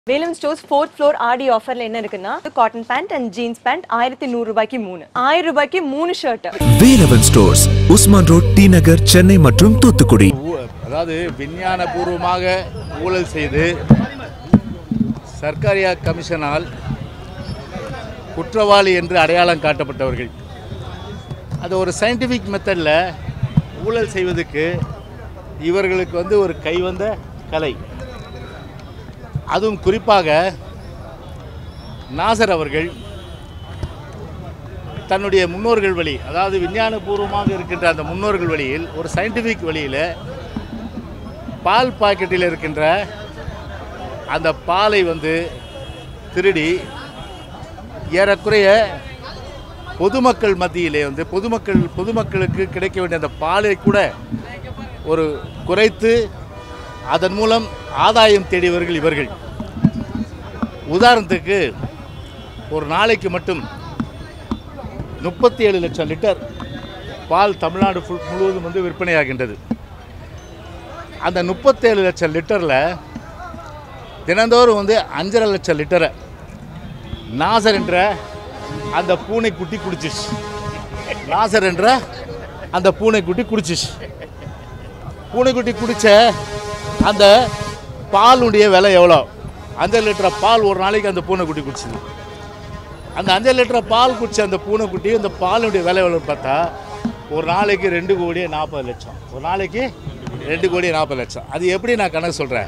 Velan stores fourth floor ஆடி ஆஃபர்ல என்ன இருக்குன்னா cotton pant and jeans pant ஆயிரத்தி நூறு ரூபாய்க்கு மூணு ஆயிரம் ரூபாய்க்கு மூணு shirt Velavan stores Usman road T Nagar Chennai மற்றும் தூத்துக்குடி ஊ- அதாவது விஞ்ஞானபூர்வமாக ஊழல் செய்து சர்க்காரியா கமிஷனால் குற்றவாளி என்று அடையாளம் காட்டப்பட்டவர்கள் அது ஒரு சயின்டிஃபிக் மெத்தடில் ஊழல் செய்வதற்கு இவர்களுக்கு வந்து ஒரு கைவந்த கலை அதுவும் குறிப்பாக நாசர் அவர்கள் தன்னுடைய முன்னோர்கள் வழி அதாவது விஞ்ஞானபூர்வமாக இருக்கின்ற அந்த முன்னோர்கள் வழியில் ஒரு சயின்டிஃபிக் வழியில் பால் பாக்கெட்டில் இருக்கின்ற அந்த பாலை வந்து திருடி ஏறக்குறைய பொதுமக்கள் மத்தியிலே வந்து பொதுமக்கள் பொதுமக்களுக்கு கிடைக்க வேண்டிய அந்த பாலை கூட ஒரு குறைத்து அதன் மூலம் ஆதாயம் தேடியவர்கள் இவர்கள் உதாரணத்துக்கு ஒரு நாளைக்கு மட்டும் முப்பத்தி ஏழு லட்சம் லிட்டர் பால் தமிழ்நாடு ஃபுல் முழுவதும் வந்து விற்பனையாகின்றது அந்த முப்பத்தேழு லட்சம் லிட்டரில் தினந்தோறும் வந்து அஞ்சரை லட்சம் லிட்டரை நாசர் என்ற அந்த பூனைக்குட்டி குடிச்சிச்சு நாசர் என்ற அந்த பூனைக்குட்டி குடிச்சிச்சு பூனைக்குட்டி குடித்த அந்த பாலுடைய விலை எவ்வளோ அஞ்சரை லிட்டர் பால் ஒரு நாளைக்கு அந்த பூனைக்குட்டி குடிச்சுது அந்த அஞ்சரை லிட்டர் பால் குடிச்ச அந்த பூனைக்குட்டி அந்த பாலுடைய விலை எவ்வளோன்னு பார்த்தா ஒரு நாளைக்கு ரெண்டு கோடி நாற்பது லட்சம் ஒரு நாளைக்கு ரெண்டு கோடி நாற்பது லட்சம் அது எப்படி நான் கணக்கு சொல்கிறேன்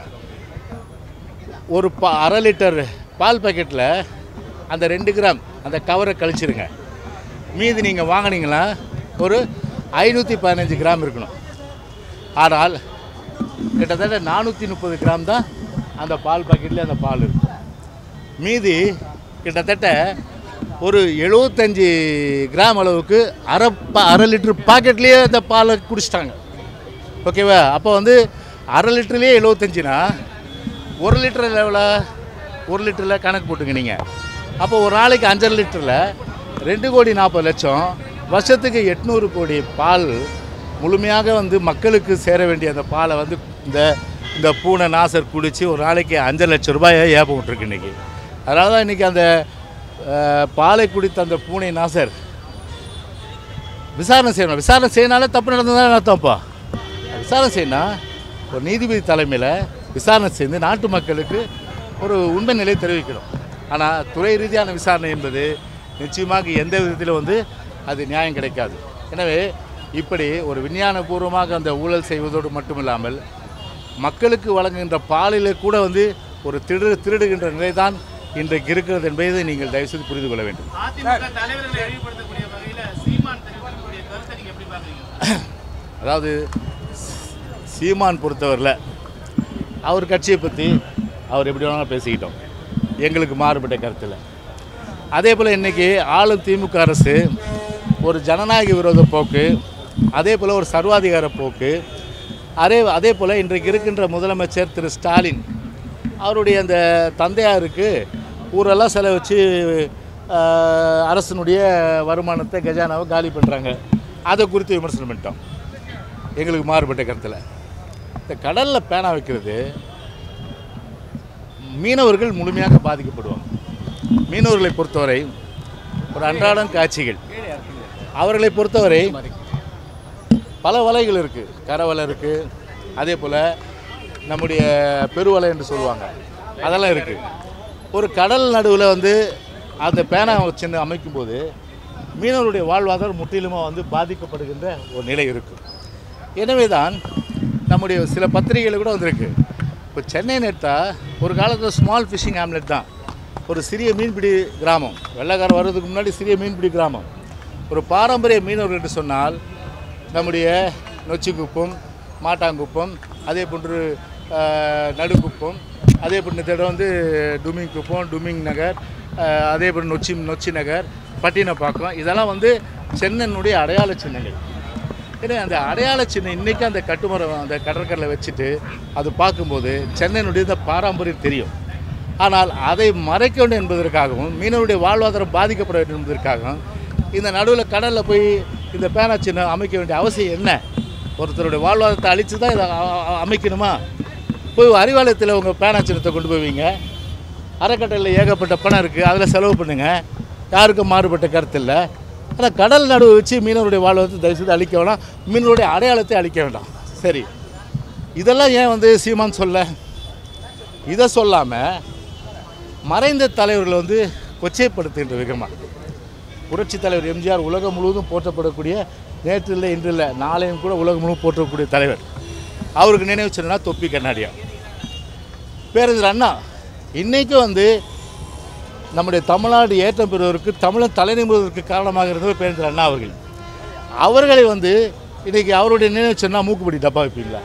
ஒரு பா அரை லிட்டர் பால் பாக்கெட்டில் அந்த ரெண்டு கிராம் அந்த கவரை கழிச்சிருங்க மீதி நீங்கள் வாங்குனீங்களா ஒரு ஐநூற்றி பதினஞ்சு கிராம் இருக்கணும் ஆனால் கிட்டத்தட்ட நானூற்றி முப்பது கிராம் தான் அந்த பால் பாக்கெட்டில் அந்த பால் இருக்கும் மீதி கிட்டத்தட்ட ஒரு எழுபத்தஞ்சி கிராம் அளவுக்கு அரை பா அரை லிட்டர் பாக்கெட்லேயே அந்த பாலை குடிச்சிட்டாங்க ஓகேவா அப்போ வந்து அரை லிட்டர்லேயே எழுபத்தஞ்சினா ஒரு லிட்டர் எவ்வளோ ஒரு லிட்டரில் கணக்கு போட்டுங்க நீங்கள் அப்போ ஒரு நாளைக்கு அஞ்சரை லிட்டரில் ரெண்டு கோடி நாற்பது லட்சம் வருஷத்துக்கு எட்நூறு கோடி பால் முழுமையாக வந்து மக்களுக்கு சேர வேண்டிய அந்த பாலை வந்து இந்த இந்த பூனை நாசர் குடித்து ஒரு நாளைக்கு அஞ்சரை லட்சம் ரூபாயை ஏப்பம் விட்ருக்கு இன்றைக்கி அதனால தான் இன்றைக்கி அந்த அஹ், பாலை குடித்த அந்த பூனை நாசர் விசாரணை செய்யணும் விசாரணை செய்யனாலே தப்பு நடந்ததுதான் அர்த்தம்ப்பா விசாரணை செய்யணும் ஒரு நீதிபதி தலைமையில் விசாரணை செய்து நாட்டு மக்களுக்கு ஒரு உண்மை நிலை தெரிவிக்கணும் ஆனால் துறை ரீதியான விசாரணை என்பது நிச்சயமாக எந்த விதத்திலும் வந்து அது நியாயம் கிடைக்காது எனவே இப்படி ஒரு விஞ்ஞானபூர்வமாக அந்த ஊழல் செய்வதோடு மட்டுமில்லாமல் மக்களுக்கு வழங்குகின்ற பாலிலே கூட வந்து ஒரு திரு திருடுகின்ற நிலைதான் இன்றைக்கு இருக்கிறது என்பதை நீங்கள் தயவுசெய்து புரிந்து கொள்ள வேண்டும் அதிமுக தலைவர்களை இழிவுபடுத்தக்கூடிய வகையில சீமான் தெரிவிக்கக்கூடிய கருத்தை நீங்க எப்படி பாக்குறீங்க அதாவது சீமான் பொறுத்தவரையில் அவர் கட்சியை பற்றி அவர் எப்படி வேணாலும் பேசிக்கிட்டோம் எங்களுக்கு மாறுபட்ட கருத்தில் அதே போல் இன்றைக்கி ஆளும் திமுக அரசு ஒரு ஜனநாயக விரோத போக்கு அதே போல் ஒரு சர்வாதிகார போக்கு அதே அதே போல் இன்றைக்கு இருக்கின்ற முதலமைச்சர் திரு ஸ்டாலின் அவருடைய அந்த தந்தையாருக்கு ஊரெல்லாம் செலவச்சு ஆஹ், அரசினுடைய வருமானத்தை கஜானாவை காலி பண்ணுறாங்க அதை குறித்து விமர்சனம் பண்ணிட்டோம் எங்களுக்கு மாறுபட்ட கருத்தில் இந்த கடலில் பேனா வைக்கிறது மீனவர்கள் முழுமையாக பாதிக்கப்படுவாங்க மீனவர்களை பொறுத்தவரை ஒரு அன்றாடம் காட்சிகள் அவர்களை பொறுத்தவரை பல வலைகள் இருக்குது கரவலை இருக்குது அதே போல் நம்முடைய பெருவலை என்று சொல்லுவாங்க அதெல்லாம் இருக்குது ஒரு கடல் நடுவில் வந்து அந்த பேனா சின்ன அமைக்கும்போது மீனவருடைய வாழ்வாதாரம் முற்றிலுமாக வந்து பாதிக்கப்படுகின்ற ஒரு நிலை இருக்குது எனவே தான் நம்முடைய சில பத்திரிகைகள் கூட வந்திருக்கு இப்போ சென்னை நெட்டா ஒரு காலத்தில் ஸ்மால் ஃபிஷிங் ஆம்லெட் தான் ஒரு சிறிய மீன்பிடி கிராமம் வெள்ளக்காரன் வர்றதுக்கு முன்னாடி சிறிய மீன்பிடி கிராமம் ஒரு பாரம்பரிய மீனவர்கள் என்று சொன்னால் நம்முடைய நொச்சிக்குப்பம் மாட்டாங்குப்பம் அதே போன்று ஆஹ், நடுக்குப்பம் அதே போன்று இந்த இடம் வந்து டுமிங் குப்பம் டுமிங் நகர் ஆஹ், அதே போன்று நொச்சி நொச்சி நகர் பட்டினப்பாக்கம் இதெல்லாம் வந்து சென்னனுடைய அடையாள சின்னங்கள் ஏன்னா அந்த அடையாள சின்னம் இன்றைக்கி அந்த கட்டுமரம் அந்த கடற்கரையில் வச்சுட்டு அது பார்க்கும்போது சென்னையினுடைய இந்த பாரம்பரியம் தெரியும் ஆனால் அதை மறைக்க வேண்டும் என்பதற்காகவும் மீனவருடைய வாழ்வாதாரம் பாதிக்கப்பட வேண்டும் என்பதற்காகவும் இந்த நடுவில் கடலில் போய் இந்த பேனா சின்னம் அமைக்க வேண்டிய அவசியம் என்ன ஒருத்தருடைய வாழ்வாதாரத்தை அழித்து தான் இதை அ- அ- அமைக்கணுமா போய் அறிவாலயத்தில் உங்கள் பேனா சின்னத்தை கொண்டு போவீங்க அறக்கட்டளையில் ஏகப்பட்ட பணம் இருக்குது அதில் செலவு பண்ணுங்க யாருக்கும் மாறுபட்ட கருத்து இல்லை ஆனால் கடல் நடுவு வச்சு மீனவருடைய வாழ்வத்தை தயவுசெய்து அழிக்க வேண்டாம் மீனவருடைய அடையாளத்தை அழிக்க வேண்டாம் சரி இதெல்லாம் ஏன் வந்து சீமான் சொல்ல இதை சொல்லாமல் மறைந்த தலைவர்களை வந்து கொச்சைப்படுத்துகின்ற விதமாக புரட்சி தலைவர் எம்ஜிஆர் உலகம் முழுவதும் போற்றப்படக்கூடிய நேற்று இல்லை இன்று இல்லை நாளையும் கூட உலகம் முழுவதும் போற்றக்கூடிய தலைவர் அவருக்கு நினைவு சின்னம்னா தொப்பி கண்ணாடியா பேரறிஞர் அண்ணா இன்றைக்கும் வந்து நம்முடைய தமிழ்நாடு ஏற்றம் பெறுவதற்கு தமிழன் தலைநிமிடுவதற்கு காரணமாக இருந்தவர் பேரறிஞர் அண்ணா அவர்கள் அவர்களை வந்து இன்றைக்கி அவருடைய நினைவு சின்னம் மூக்குப்படி டப்பா வைப்பீங்களா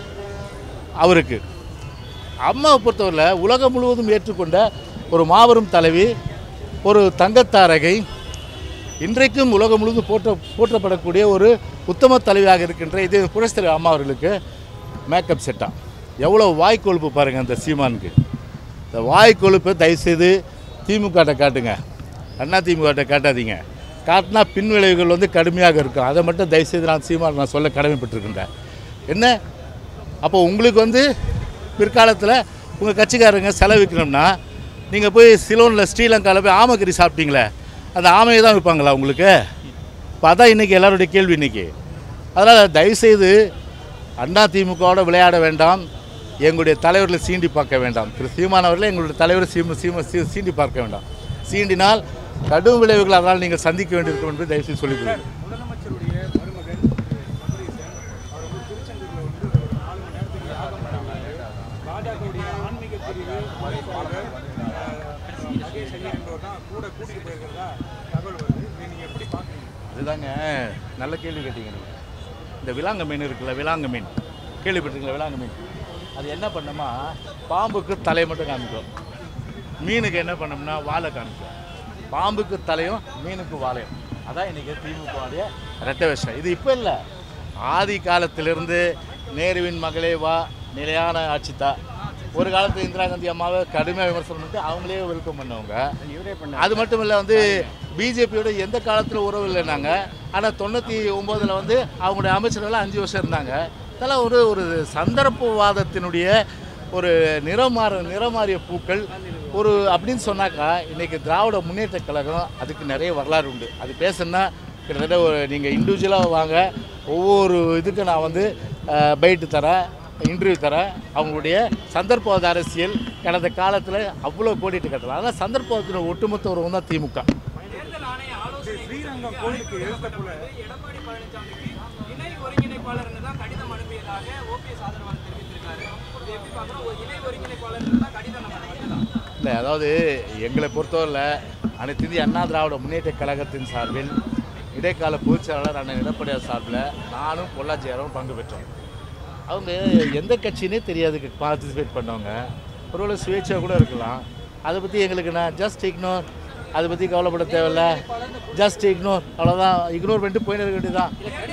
அவருக்கு அம்மாவை பொறுத்தவரையில் உலகம் முழுவதும் ஏற்றுக்கொண்ட ஒரு மாபெரும் தலைவி ஒரு தங்கத்தாரகை இன்றைக்கும் உலகம் முழுவதும் போற்ற போற்றப்படக்கூடிய ஒரு உத்தம தலைவியாக இருக்கின்ற இது புரட்சி தலைவர் அம்மா அவர்களுக்கு மேக்கப் செட்டா எவ்வளோ வாய் கொழுப்பு பாருங்கள் அந்த சீமானுக்கு இந்த வாய் கொழுப்பை தயவுசெய்து திமுகட்ட காட்டுங்க அண்ணா திமுகட்ட காட்டாதீங்க காட்டினா பின் விளைவுகள் வந்து கடுமையாக இருக்கும் அதை மட்டும் தயவுசெய்து நான் சீமான் நான் சொல்ல கடமைப்பட்டிருக்கின்றேன் என்ன அப்போ உங்களுக்கு வந்து பிற்காலத்தில் உங்கள் கட்சிக்காரங்க செலவிக்கணும்னா நீங்கள் போய் சிலோனில் ஸ்ரீலங்காவில் போய் ஆமக்கறி சாப்பிட்டீங்களே அந்த ஆமையை தான் விற்பாங்களா உங்களுக்கு இப்போ அதான் இன்றைக்கி எல்லாருடைய கேள்வி இன்றைக்கி அதனால் தயவுசெய்து அண்ணா திமுகவோட விளையாட வேண்டாம் எங்களுடைய தலைவர்களை சீண்டி பார்க்க வேண்டாம் திரு சீமான் அவர்களை எங்களுடைய தலைவரை சீம சீம சீ- சீண்டி பார்க்க வேண்டாம் சீண்டினால் கடும் விளைவுகள் அதனால் நீங்கள் சந்திக்க வேண்டியிருக்கும் என்று தயவுசெய்து சொல்லிக் கொடுங்க முதலமைச்சருடைய மருமகன் சபரீசன் அவர் வந்து திருச்செந்தூரில் வந்து ஒரு நாலு மணி நேரத்துக்கு யாகம் பண்ணாங்க பாஜகவுடைய ஆன்மீக பிரிவு மறைப்பாளர் மகேஷ் ஐயர் என்பவர் தான் கூட கூட்டிட்டு போயிருக்கிறதா தகவல் வருது இதை நீங்க எப்படி பார்க்குறீங்க அதுதாங்க நல்ல கேள்வி கேட்டீங்க நீங்க. இந்த விலாங்க மீன் இருக்குல்ல விலாங்க மீன் கேள்விப்பட்டிருக்கீங்களா விலாங்க மீன் அது என்ன பண்ணோமா பாம்புக்கு தலையை மட்டும் காமிக்கும் மீனுக்கு என்ன பண்ணோம்னா வாழை காமிக்கும் பாம்புக்கு தலையும் மீனுக்கு வாழையும் அதான் இன்றைக்கி திமுகவுடைய ரெட்டை விஷயம் இது இப்போ இல்லை ஆதி காலத்திலிருந்து நேருவின் மகளே வா நிலையான ஆட்சி தான் ஒரு காலத்தில் இந்திரா காந்தி அம்மாவை கடுமையாக விமர்சனம் பண்ணிட்டு அவங்களே வெல்கம் பண்ணவங்க அது மட்டும் இல்லை வந்து பிஜேபியோட எந்த காலத்தில் உறவு இல்லைனாங்க ஆனால் தொண்ணூற்றி ஒம்போதில் வந்து அவங்களுடைய அமைச்சர்கள் அஞ்சு வருஷம் இருந்தாங்க இதெல்லாம் ஒரு ஒரு சந்தர்ப்பவாதத்தினுடைய ஒரு நிறமாற நிறமாறிய பூக்கள் ஒரு அப்படின்னு சொன்னாக்கா இன்றைக்கி திராவிட முன்னேற்ற கழகம் அதுக்கு நிறைய வரலாறு உண்டு அது பேசணுன்னா கிட்டத்தட்ட ஒரு நீங்கள் இண்டிவிஜுவலாக வாங்க ஒவ்வொரு இதுக்கு நான் வந்து பைட்டு தரேன் இன்டர்வியூ தரேன் அவங்களுடைய சந்தர்ப்பவாத அரசியல் கடந்த காலத்தில் அவ்வளோ கோடிட்டு கட்டலாம் அதனால் சந்தர்ப்பவாதத்தின் ஒட்டுமொத்த உறவு தான் திமுக ஸ்ரீரங்கம் கோயிலுக்கு எழுத்த போல எடப்பாடி பழனிசாமிக்கு இணை ஒருங்கிணைப்பாளர்னு தான் கடிதம் அனுப்பியதாக ஓபிஎஸ் ஆதரவாளர் தெரிவித்திருக்காரு இது எப்படி பார்க்கணும் ஒரு இணை ஒருங்கிணைப்பாளர்னு தான் கடிதம் நம்ம அனுப்பியதா இல்லை அதாவது எங்களை பொறுத்தவரையில் அனைத்து இந்திய அண்ணா திராவிட முன்னேற்ற கழகத்தின் சார்பில் இடைக்கால பொதுச்செயலாளர் அண்ணன் எடப்பாடியார் சார்பில் நானும் பொள்ளாச்சியாரும் பங்கு பெற்றோம் அவங்க எந்த கட்சினே தெரியாது பார்ட்டிசிபேட் பண்ணவங்க ஒருவேளை சுயேட்சையாக கூட இருக்கலாம் அதை பற்றி எங்களுக்கு நான் ஜஸ்ட் இக்னோர் அதை பற்றி கவலைப்பட தேவையில்ல ஜஸ்ட் இக்னோர் அவ்வளோதான் இக்னோர் பண்ணிட்டு போயின்னு இருக்க வேண்டியதுதான்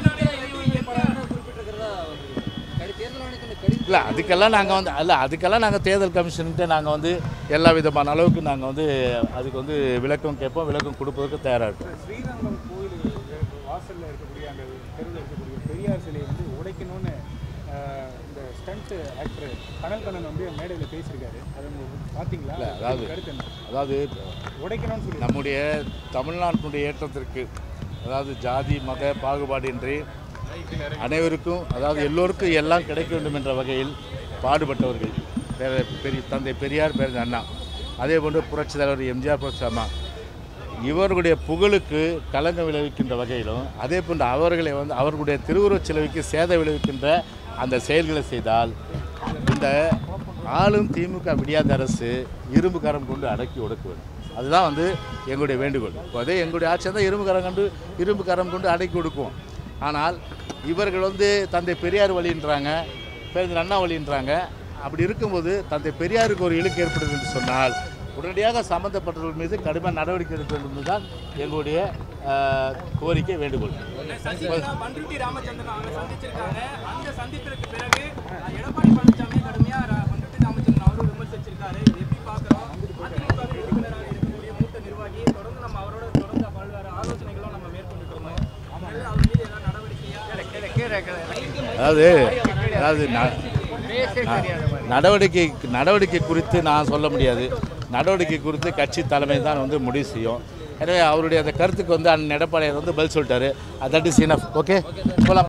இல்லை அதுக்கெல்லாம் நாங்கள் வந்து இல்லை அதுக்கெல்லாம் நாங்கள் தேர்தல் கமிஷன்கிட்ட நாங்கள் வந்து எல்லா விதமான அளவுக்கு நாங்கள் வந்து அதுக்கு வந்து விளக்கம் கேட்போம் விளக்கம் கொடுப்பதற்கு தயாராக இருக்கோம் ஸ்ரீரங்கம் கோயில் வாசல்ல இருக்கக்கூடிய அந்த தெருவில் இருக்கக்கூடிய பெரியார் சிலையை வந்து உடைக்கணும்னு ஆஹ், இந்த ஸ்டண்ட் ஆக்டர் கனல் கண்ணன் வந்து மேடையில் பேசியிருக்காரு அதை நீங்க பார்த்தீங்களா இல்லை அதாவது கருத்து என்ன அதாவது உடைக்கணும்னு சொல்லி நம்முடைய தமிழ்நாட்டினுடைய ஏற்றத்திற்கு அதாவது ஜாதி மத பாகுபாடின்றி அனைவருக்கும் அதாவது எல்லோருக்கும் எல்லாம் கிடைக்க வேண்டும் என்ற வகையில் பாடுபட்டவர்கள் பேர- பெரிய தந்தை பெரியார் பேர் அண்ணா அதே போன்று புரட்சி தலைவர் எம்ஜிஆர் புரட்சி அம்மா இவர்களுடைய புகழுக்கு களங்கம் விளைவிக்கின்ற வகையிலும் அதே போன்று அவர்களை வந்து அவர்களுடைய திருவுருவச் சிலுவைக்கு சேதம் விளைவிக்கின்ற அந்த செயல்களை செய்தால் இந்த ஆளும் திமுக விடியாத அரசு இரும்பு கரம் கொண்டு அடக்கி ஒடுக்குவது அதுதான் வந்து எங்களுடைய வேண்டுகோள் இப்போ அதே எங்களுடைய ஆட்சியாக தான் இரும்பு கரம் கொண்டு இரும்பு கரம் கொண்டு அடக்கி ஒடுக்குவோம் ஆனால் இவர்கள் வந்து தந்தை பெரியார் வழின்றாங்க பேருந்து அண்ணா வழின்றாங்க அப்படி இருக்கும்போது தந்தை பெரியாருக்கு ஒரு இழுக்கு ஏற்படுது என்று சொன்னால் உடனடியாக சம்பந்தப்பட்டவர்கள் மீது கடுமையான நடவடிக்கை எடுக்க வேண்டும் என்பதுதான் எங்களுடைய ஆஹ், கோரிக்கை வேண்டுகோள் சசிகலா பண்ருட்டி ராமச்சந்திரன் அவங்க சந்திச்சிருக்காங்க அந்த சந்திப்பிற்கு பிறகு அஹ், எடப்பாடி பழனிசாமி கடுமையா ர- பண்ருட்டி ராமச்சந்திரன் அவரும் விமர்சிச்சிருக்காரு இது எப்படி பார்க்குறோம் அதிமுக உறுப்பினராக இருக்கக்கூடிய மூத்த நிர்வாகி தொடர்ந்து நம்ம அவரோட தொடர்ந்து பல்வேறு ஆலோசனைகளும் நம்ம மேற்கொண்டுட்டு இருக்கோம் அதனால அவர் மீது ஏதாவது நடவடிக்கையா அதாவது அதாவது ந- ந- நடவடிக்கை நடவடிக்கை குறித்து நான் சொல்ல முடியாது நடவடிக்கை குறித்து கட்சி தலைமை தான் வந்து முடிவு செய்யும் எனவே அவருடைய அந்த கருத்துக்கு வந்து அண்ணன் எடப்பாடியார் வந்து பதில் சொல்லிட்டாரு தட் இஸ் இனஃப் ஓகே போலாம்